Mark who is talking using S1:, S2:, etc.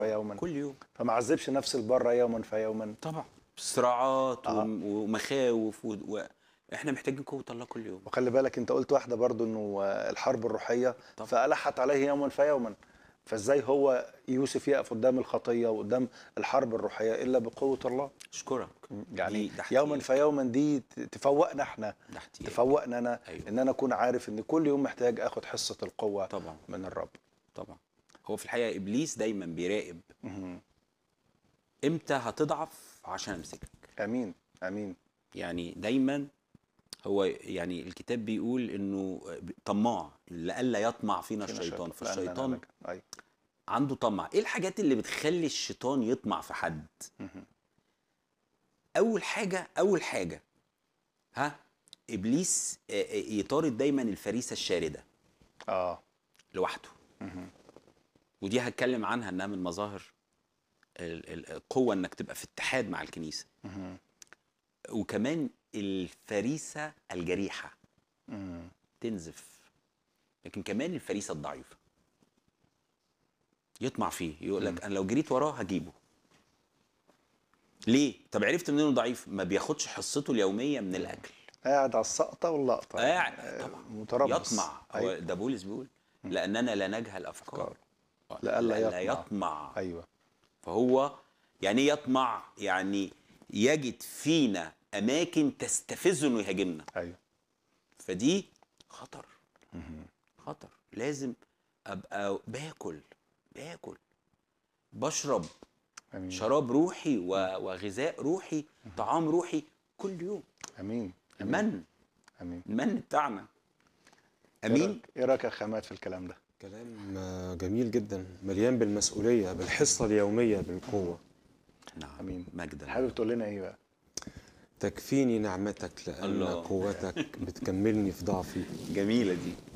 S1: فيوما
S2: كل يوم
S1: فما عذبش نفس البره يوما فيوما
S2: طبعا صراعات
S1: آه.
S2: وم- ومخاوف و... و... احنا محتاجين قوه الله كل يوم
S1: وخلي بالك انت قلت واحده برضو انه آه، الحرب الروحيه
S2: طبعا.
S1: فالحت عليه يوما فيوما فازاي هو يوسف يقف قدام الخطيه وقدام الحرب الروحيه الا بقوه الله
S2: اشكرك
S1: يعني
S2: دي- ده احتياج.
S1: يوما فيوما دي ت- تفوقنا احنا
S2: ده احتياج.
S1: تفوقنا انا
S2: أيوة.
S1: ان انا اكون عارف ان كل يوم محتاج اخد حصه القوه
S2: طبعا
S1: من الرب
S2: طبعا هو في الحقيقه ابليس دايما بيراقب
S1: مهم.
S2: امتى هتضعف عشان امسكك
S1: امين امين
S2: يعني دايما هو يعني الكتاب بيقول انه طماع لئلا يطمع فينا
S1: فينا
S2: الشيطان
S1: شيطان. لأننا
S2: فالشيطان
S1: لك. أيوة.
S2: عنده طمع ايه الحاجات اللي بتخلي الشيطان يطمع في حد
S1: مهم.
S2: اول حاجه اول حاجه ها ابليس آه، آه، يطارد دايما الفريسه الشارده
S1: اه
S2: لوحده
S1: مهم.
S2: ودي هتكلم عنها انها من مظاهر ال- ال- القوه انك تبقى في اتحاد مع الكنيسه
S1: مهم.
S2: وكمان الفريسه الجريحه
S1: مهم.
S2: تنزف لكن كمان الفريسه الضعيفه يطمع فيه يقول لك انا لو جريت وراه هجيبه ليه طب عرفت منين انه ضعيف ما بياخدش حصته اليوميه من الاكل
S1: قاعد على السقطه واللقطه
S2: قاعد
S1: آه،
S2: طبعا
S1: متربص
S2: يطمع هو
S1: أيوة.
S2: ده بولس بيقول لاننا لا نجهل افكار
S1: لئلا
S2: لئلا
S1: يطمع.
S2: يطمع
S1: ايوه
S2: فهو يعني ايه يطمع يعني يجد فينا اماكن تستفزه انه يهاجمنا
S1: ايوه
S2: فدي خطر خطر لازم ابقى باكل باكل بشرب
S1: امين
S2: شراب روحي و- وغذاء روحي طعام روحي كل يوم
S1: امين
S2: المن
S1: امين
S2: المن بتاعنا
S1: إيه
S2: امين
S1: رأيك- ايه رايك يا خامات في الكلام ده
S3: كلام آه، جميل جدا مليان بالمسؤولية بالحصة اليومية بالقوة
S2: نعم
S1: امين
S2: مجدا
S1: حابب تقول لنا ايه بقى
S3: تكفيني نعمتك لأن
S2: الله.
S3: قوتك بتكملني في ضعفي
S2: جميله دي